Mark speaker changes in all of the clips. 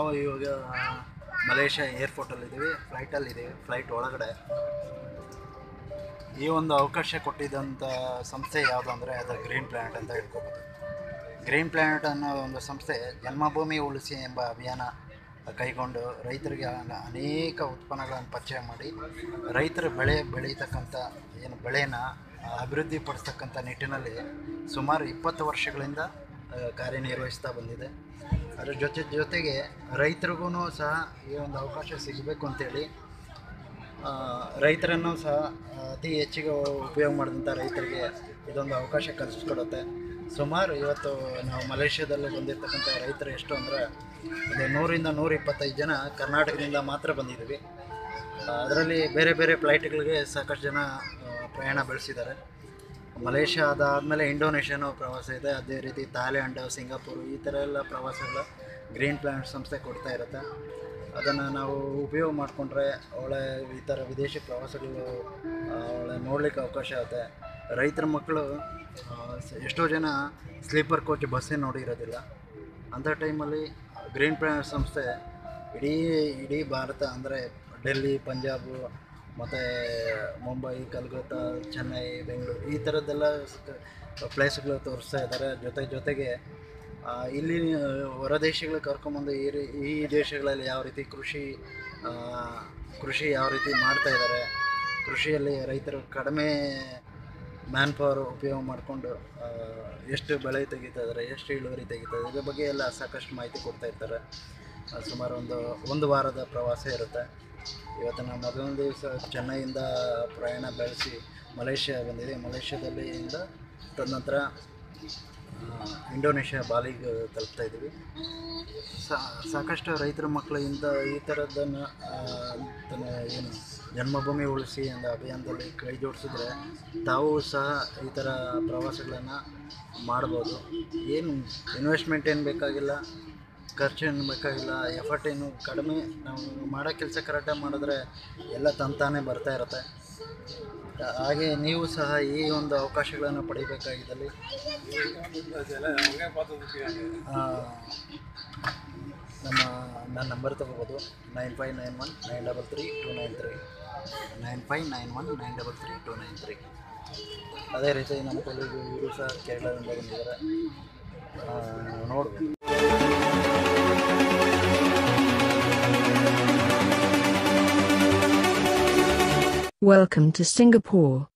Speaker 1: ನಾವು ಇವಾಗ Malaysia ಏರ್ಪೋರ್ಟಲ್ಲಿದ್ದೀವಿ ಫ್ಲೈಟಲ್ಲಿದ್ದೀವಿ flight ಒಳಗಡೆ ಈ ಒಂದು ಅವಕಾಶ ಕೊಟ್ಟಿದ್ದಂಥ ಸಂಸ್ಥೆ ಯಾವುದು ಅಂದರೆ ಅದು ಗ್ರೀನ್ ಪ್ಲ್ಯಾನೆಟ್ ಅಂತ ಹೇಳ್ಕೊಬೋದು ಗ್ರೀನ್ ಪ್ಲ್ಯಾನೆಟ್ ಅನ್ನೋ ಒಂದು ಸಂಸ್ಥೆ ಜನ್ಮಭೂಮಿ ಉಳಿಸಿ ಎಂಬ ಅಭಿಯಾನ ಕೈಗೊಂಡು ರೈತರಿಗೆ ಅನ- ಅನೇಕ ಉತ್ಪನ್ನಗಳನ್ನು ಪರಿಚಯ ಮಾಡಿ ರೈತರು ಬೆಳೆ ಬೆಳೀತಕ್ಕಂಥ ಏನು ಬೆಳೆನ ಅಭಿವೃದ್ಧಿ ಪಡಿಸ್ತಕ್ಕಂಥ ನಿಟ್ಟಿನಲ್ಲಿ ಸುಮಾರು ಇಪ್ಪತ್ತು ವರ್ಷಗಳಿಂದ ಆ, ಕಾರ್ಯನಿರ್ವಹಿಸ್ತಾ ಬಂದಿದೆ ಅದರ ಜೊತೆ ಜೊತೆಗೆ ರೈತರಿಗೂ ಸಹ ಈ ಒಂದು ಅವಕಾಶ ಸಿಗಬೇಕು ಅಂತೇಳಿ ಆ, ರೈತರನ್ನು ಸಹ ಅತಿ ಹೆಚ್ಚಿಗೆ ಉಪಯೋಗ ಮಾಡಿದಂಥ ರೈತರಿಗೆ ಇದೊಂದು ಅವಕಾಶ ಕಲ್ಪಿಸ್ಕೊಡುತ್ತೆ ಸುಮಾರು ಇವತ್ತು ನಾವು ಮಲೇಷ್ಯಾದಲ್ಲಿ ಬಂದಿರತಕ್ಕಂಥ ರೈತರು ಎಷ್ಟು ಅಂದರೆ ಒಂದು ನೂರಿಂದ ನೂರ ಇಪ್ಪತ್ತೈದು ಜನ ಕರ್ನಾಟಕದಿಂದ ಮಾತ್ರ ಬಂದಿದ್ದೀವಿ ಅದರಲ್ಲಿ ಬೇರೆ ಬೇರೆ ಫ್ಲೈಟ್ಗಳಿಗೆ ಸಾಕಷ್ಟು ಜನ ಆ, ಪ್ರಯಾಣ ಬೆಳೆಸಿದ್ದಾರೆ ಮಲೇಷ್ಯಾ ಅದಾದಮೇಲೆ ಇಂಡೋನೇಷ್ಯಾನೂ ಪ್ರವಾಸ ಇದೆ ಅದೇ ರೀತಿ ಥಾಯ್ಲ್ಯಾಂಡ್ ಸಿಂಗಾಪುರ್ ಈ ಥರ ಎಲ್ಲ ಪ್ರವಾಸಗಳ ಗ್ರೀನ್ ಪ್ಲಾನೆಟ್ ಸಂಸ್ಥೆ ಕೊಡ್ತಾ ಇರುತ್ತೆ ಅದನ್ನು ನಾವು ಉಪಯೋಗ ಮಾಡಿಕೊಂಡ್ರೆ ಒಳ್ಳೆ ಈ ಥರ ವಿದೇಶಿ ಪ್ರವಾಸಗಳು ಆ, ಒಳ್ಳೆ ನೋಡಲಿಕ್ಕೆ ಅವಕಾಶ ಆಗುತ್ತೆ ರೈತರ ಮಕ್ಕಳು ಆ, ಸ- ಎಷ್ಟೋ ಜನ ಸ್ಲೀಪರ್ ಕೋಚ್ ಬಸ್ಸೇ ನೋಡಿರೋದಿಲ್ಲ ಅಂಥ ಟೈಮಲ್ಲಿ ಗ್ರೀನ್ ಪ್ಲಾನೆಟ್ ಸಂಸ್ಥೆ ಇಡೀ ಇಡೀ ಭಾರತ ಅಂದರೆ ಡೆಲ್ಲಿ ಪಂಜಾಬು ಮತ್ತು ಮುಂಬೈ ಕಲ್ಕತ್ತಾ ಚೆನ್ನೈ ಬೆಂಗಳೂರು ಈ ಥರದ್ದೆಲ್ಲ ಪ್ಲೇಸ್ಗಳು ತೋರಿಸ್ತಾ ಇದ್ದಾರೆ ಜೊತೆ ಜೊತೆಗೆ ಆ, ಇಲ್ಲಿ ಹೊರ ದೇಶಗಳು ಕರ್ಕೊಂಬಂದು ಈ ರೀ ಈ ದೇಶಗಳಲ್ಲಿ ಯಾವ ರೀತಿ ಕೃಷಿ ಆ, ಕೃಷಿ ಯಾವ ರೀತಿ ಮಾಡ್ತಾ ಇದ್ದಾರೆ ಕೃಷಿಯಲ್ಲಿ ರೈತರು ಕಡಿಮೆ ಮ್ಯಾನ್ ಪವರ್ ಉಪಯೋಗ ಮಾಡಿಕೊಂಡು ಎಷ್ಟು ಬೆಳೆ ತೆಗಿತಾ ಇದ್ದಾರೆ ಎಷ್ಟು ಇಳುವರಿ ತೆಗಿತಾ ಇದ್ದಾರೆ ಇದ್ರ ಬಗ್ಗೆ ಎಲ್ಲ ಸಾಕಷ್ಟು ಮಾಹಿತಿ ಕೊಡ್ತಾ ಇರ್ತಾರೆ ಆ, ಸುಮಾರು ಒಂದು ಒಂದು ವಾರದ ಪ್ರವಾಸ ಇರುತ್ತೆ ಇವತ್ತು ನಾವು ಮೊದಲನೇ ದಿವಸ ಚೆನ್ನೈಯಿಂದ ಪ್ರಯಾಣ ಬೆಳೆಸಿ ಮಲೇಷ್ಯಾ ಬಂದಿದೆ ಮಲೇಷ್ಯಾದಲ್ಲಿ ಇಂದ ತದನಂತರ ಆ, ಇಂಡೋನೇಷ್ಯಾ ಬಾಲಿಗೆ ತಲುಪ್ತಾ ಇದ್ದೀವಿ ಸಾ ಸಾಕಷ್ಟು ರೈತರ ಮಕ್ಕಳು ಇಂಥ ಈ ಥರದ್ದನ್ನು ತನ್ನ ಏನು ಜನ್ಮಭೂಮಿ ಉಳಿಸಿ ಎಂದ ಅಭಿಯಾನದಲ್ಲಿ ಕೈ ಜೋಡಿಸಿದ್ರೆ ತಾವು ಸಹ ಈ ಥರ ಪ್ರವಾಸಗಳನ್ನು ಮಾಡ್ಬೋದು ಏನು ಇನ್ವೆಸ್ಟ್ಮೆಂಟ್ ಏನು ಬೇಕಾಗಿಲ್ಲ ಖರ್ಚು ಏನು ಬೇಕಾಗಿಲ್ಲ ಎಫರ್ಟ್ ಏನು ಕಡಿಮೆ ನಾವು ಮಾಡೋ ಕೆಲಸ ಕರೆಕ್ಟಾಗಿ ಮಾಡಿದ್ರೆ ಎಲ್ಲ ತಂತಾನೇ ಬರ್ತಾ ಇರುತ್ತೆ ಹಾಗೆ ನೀವು ಸಹ ಈ ಒಂದು ಅವಕಾಶಗಳನ್ನು ಪಡಿಬೇಕಾಗಿದ್ದಲ್ಲಿ ಆ, ನಮ್ಮ ನನ್ನ ನಂಬರ್ ತೊಗೋಬೋದು nine five nine one nine double three two nine three nine five nine one nine double three two nine three ಅದೇ ರೀತಿ ನಮ್ಮ ಕೊಲ್ಲಿಗೂ ಇವರು ಸಹ ಕೇರಳದಿಂದ ಬಂದಿದ್ದಾರೆ ನೋಡ್ಬೋದು
Speaker 2: Welcome to Singapore.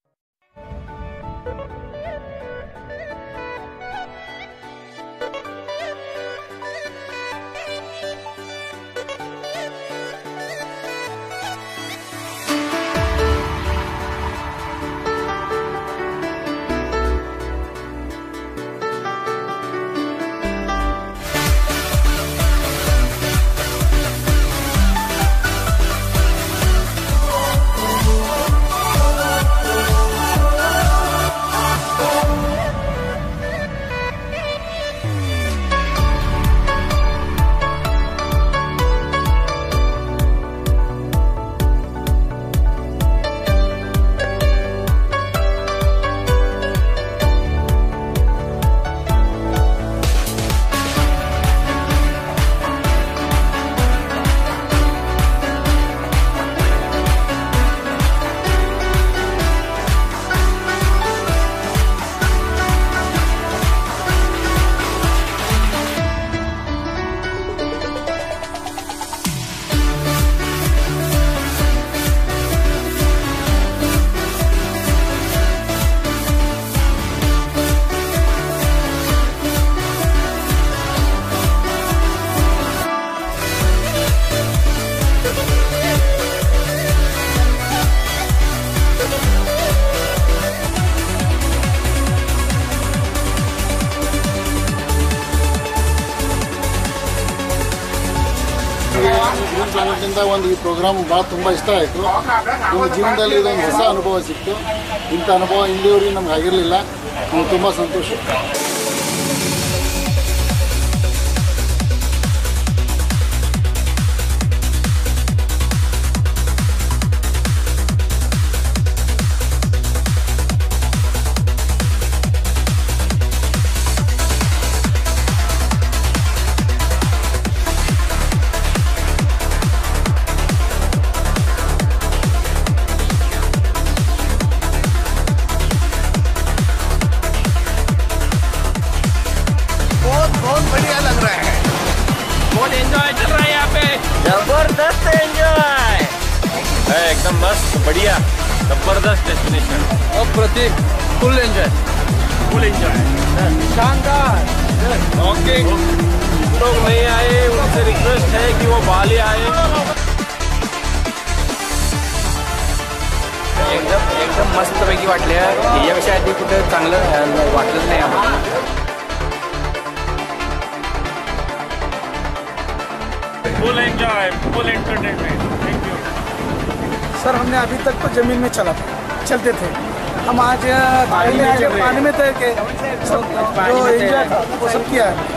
Speaker 3: ಗ್ರೀನ್ ಪ್ಲಾನೆಟ್ನಿಂದ ಒಂದು ಈ ಪ್ರೋಗ್ರಾಮ್ ಭಾಳ ತುಂಬ ಇಷ್ಟ ಆಯಿತು ನಮ್ಮ ಜೀವನದಲ್ಲಿ ಇದೊಂದು ಹೊಸ ಅನುಭವ ಸಿಕ್ತು ಇಂಥ ಅನುಭವ ಇಲ್ಲಿವರೆಗೆ ನಮ್ಗೆ ಆಗಿರಲಿಲ್ಲ ನಮ್ಗೆ ತುಂಬ ಸಂತೋಷ
Speaker 4: है एकदम मस्त बढ़िया जबरदस्त डेस्टिनेशन
Speaker 5: अप्रतिम फुल एंजॉय
Speaker 4: फुल एंजॉय
Speaker 5: शानदार
Speaker 4: ओके लोग नहीं आए उनसे रिक्वेस्ट है कि वो बाली आए
Speaker 5: एकदम एकदम मस्तपैकी वाटले यापेक्षा आधी कुठं चांगलं अं, वाटलंच नाही आम्हाला
Speaker 4: full enjoy full entertainment thank you
Speaker 6: sir हमने अभी तक तो जमीन में चला था चलते थे हम आज पहले आगे पानी में तैर के सब जो एंजॉय था वो सब किया है